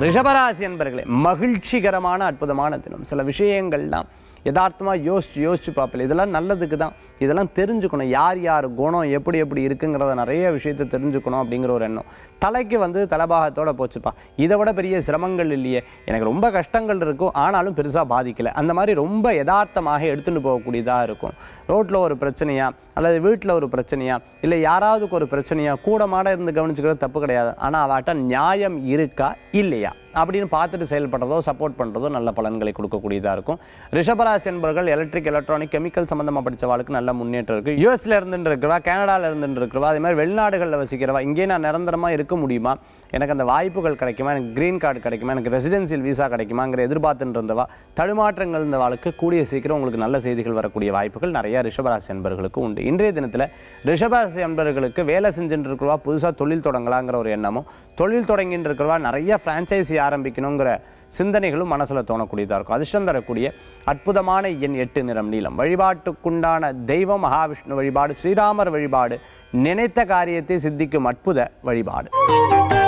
ரிஷபராசி என்பர்களே மகிழ்ச்சிகரமான அற்புதமான தினம் சில விஷயங்கள்லாம் யதார்த்தமாக யோசிச்சு யோசிச்சு பார்ப்பல இதெல்லாம் நல்லதுக்கு தான் இதெல்லாம் தெரிஞ்சுக்கணும் யார் யார் குணம் எப்படி எப்படி இருக்குங்கிறத நிறைய விஷயத்தை தெரிஞ்சுக்கணும் அப்படிங்கிற ஒரு எண்ணம் தலைக்கு வந்து தலபாகத்தோட போச்சுப்பா இதை விட பெரிய சிரமங்கள் இல்லையே எனக்கு ரொம்ப கஷ்டங்கள் இருக்கும் ஆனாலும் பெருசாக பாதிக்கலை அந்த மாதிரி ரொம்ப யதார்த்தமாக எடுத்துகிட்டு போகக்கூடியதாக இருக்கும் ரோட்டில் ஒரு பிரச்சனையா அல்லது வீட்டில் ஒரு பிரச்சனையா இல்லை யாராவதுக்கு ஒரு பிரச்சனையா கூட மாட இருந்து கவனிச்சுக்கிறது தப்பு கிடையாது ஆனால் அவாட்ட நியாயம் இருக்கா இல்லையா அப்படின்னு பார்த்துட்டு செயல்படுறதோ சப்போர்ட் பண்ணுறதோ நல்ல பலன்களை கொடுக்கக்கூடியதாக இருக்கும் ரிஷபராசி என்பவர்கள் எலக்ட்ரிக் எலக்ட்ரானிக் கெமிக்கல் சம்மந்தமாக படித்தவாளுக்கு நல்ல முன்னேற்றம் இருக்குது யூஎஸ்ல இருந்துட்டு இருக்கிறவா கனடாவில் இருந்துட்டு இருக்கிறவா அதே மாதிரி வெளிநாடுகளில் வசிக்கிறவா இங்கே நான் நிரந்தரமாக இருக்க முடியுமா எனக்கு அந்த வாய்ப்புகள் கிடைக்குமா எனக்கு க்ரீன் கார்டு கிடைக்குமா எனக்கு ரெசிடென்சியல் விசா கிடைக்குமாங்கிற எதிர்பார்த்துட்டு இருந்தவா தடுமாற்றங்கள் இருந்தவாளுக்கு கூடிய சீக்கிரம் உங்களுக்கு நல்ல செய்திகள் வரக்கூடிய வாய்ப்புகள் நிறைய ரிஷபராசி என்பவர்களுக்கு உண்டு இன்றைய தினத்தில் ரிஷபராசி என்பவர்களுக்கு வேலை செஞ்சுட்டு இருக்கிறவா புதுசாக தொழில் தொடங்கலாங்கிற ஒரு எண்ணமும் தொழில் தொடங்கிட்டு இருக்கிறவா நிறைய ஃப்ரான்ச்சைசி ஆரம்பிக்கணுங்கிற சிந்தனைகளும் மனசில் தோணக்கூடியதாக இருக்கும் அதிர்ஷ்டம் தரக்கூடிய அற்புதமான எண் எட்டு நிறம் நீளம் வழிபாட்டுக்குண்டான தெய்வம் மகாவிஷ்ணு வழிபாடு ஸ்ரீராமர் வழிபாடு நினைத்த காரியத்தை சித்திக்கும் அற்புத வழிபாடு